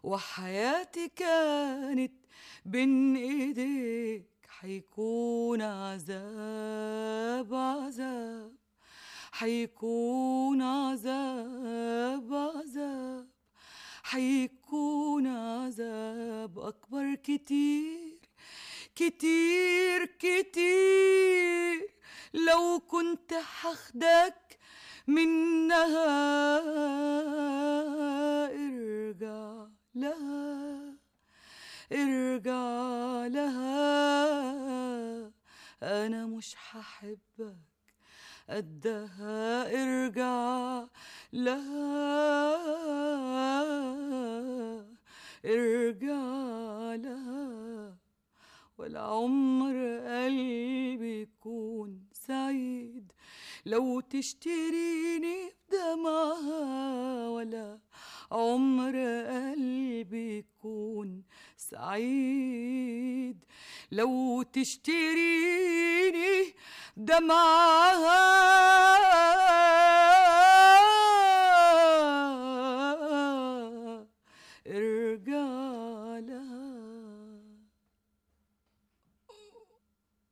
وحياتي كانت بين ايديك حيكون عذاب عذاب حيكون عذاب عذاب حيكون عذاب أكبر كتير كتير كتير لو كنت حاخدك منها ارجع لها ارجع لها انا مش هحبك قدها ارجع لها ارجع لها والعمر قلبي يكون سعيد لو تشتريني بدمعها ولا عمر قلبي يكون سعيد لو تشتريني دمعها